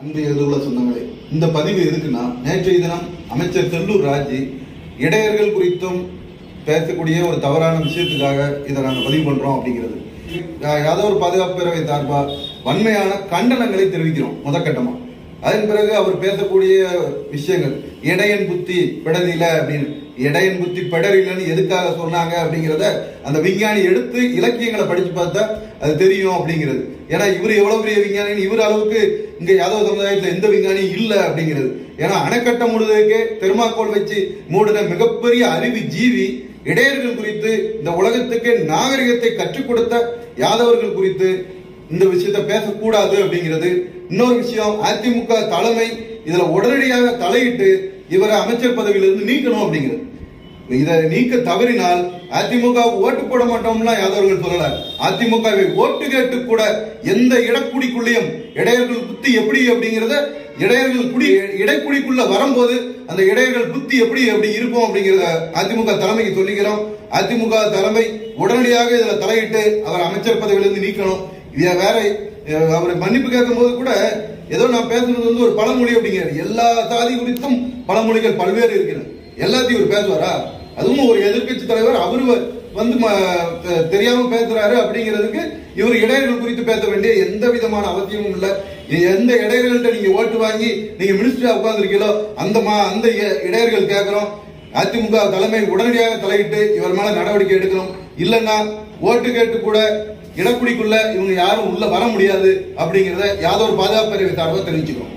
அன்பு எழுதுள்ள சொந்தங்களே இந்த பதிவு எதுக்குன்னா நேற்றைய தினம் அமைச்சர் செல்லூர் ராஜி இடையர்கள் குறித்தும் பேசக்கூடிய ஒரு தவறான விஷயத்துக்காக இதை நாங்கள் பதிவு பண்றோம் அப்படிங்கிறது யாதவ ஒரு பாதுகாப்பு பேரவை சார்பா வன்மையான கண்டனங்களை தெரிவிக்கிறோம் முதற்கட்டமா அதன் பிறகு அவர் பேசக்கூடிய விஷயங்கள் இடையன் புத்தி பிடரில அப்படின்னு இடையன் புத்தி பிடரிலன்னு எதுக்காக சொன்னாங்க அப்படிங்கிறத அந்த விஞ்ஞானி எடுத்து இலக்கியங்களை படிச்சு பார்த்தா அது தெரியும் அப்படிங்கிறது ஏன்னா இவர் எவ்வளவு பெரிய விஞ்ஞானி இவர் அளவுக்கு இங்க யாதவ சமுதாயத்துல எந்த விஞ்ஞானியும் இல்ல அப்படிங்கிறது ஏன்னா அணைக்கட்ட மூடுவதற்கே தெர்மாக்கோல் வச்சு மூடின மிகப்பெரிய அறிவு ஜீவி இடையர்கள் குறித்து இந்த உலகத்துக்கு நாகரிகத்தை கற்றுக் கொடுத்த யாதவர்கள் குறித்து இந்த விஷயத்த பேசக்கூடாது அப்படிங்கிறது இன்னொரு விஷயம் அதிமுக தலைமை இதுல உடனடியாக தலையிட்டு இவரை அமைச்சர் பதவியிலிருந்து நீக்கணும் அப்படிங்கிறது இதை நீக்க தவறினால் அதிமுக ஓட்டு போட மாட்டோம்லாம் யாதவர்கள் சொல்லல அதிமுகவை ஓட்டு கேட்டு கூட எந்த இடக்குடிக்குள்ளேயும் இடையர்கள் புத்தி எப்படி அப்படிங்கறத இடையர்கள் குடி இடைக்குடிக்குள்ள வரும்போது அந்த இடையர்கள் புத்தி எப்படி எப்படி இருக்கும் அப்படிங்கறத அதிமுக தலைமைக்கு சொல்லிக்கிறோம் அதிமுக தலைமை உடனடியாக இதுல தலையிட்டு அவர் அமைச்சர் பதவியிலிருந்து நீக்கணும் இத வேற அஹ், அவர் மன்னிப்பு கேட்கும் போது கூட ஏதோ நான் பேசுறது வந்து ஒரு பழமொழி அப்படிங்கிறார் எல்லா சாதி குறித்தும் பழமொழிகள் பல்வேறு இருக்கிறது எல்லாத்தையும் இவர் பேசுவாரா அதுவும் ஒரு எதிர்க்கட்சி தலைவர் அவரு வந்து ம- தெ- தெரியாம பேசுறாரு அப்படிங்கிறதுக்கு இவர் இடையர்கள் குறித்து பேச வேண்டிய எந்த விதமான அவசியமும் இல்ல இது எந்த இடையர்கள்ட்ட நீங்க ஓட்டு வாங்கி நீங்க மினிஸ்டரா உட்கார்ந்துருக்கீங்களோ அந்த மா- அந்த இ- இடையர்கள் கேட்கிறோம் அதிமுக தலைமை உடனடியாக தலையிட்டு இவர் மேல நடவடிக்கை எடுக்கணும் இல்லைன்னா ஓட்டு கேட்டு கூட இடக்குடிக்குள்ள இவங்க யாரும் உள்ள வர முடியாது அப்படிங்கறத யாதோ ஒரு பாதுகாப்பு அறிவை சார்பாக தெரிவிச்சுக்கிறோம்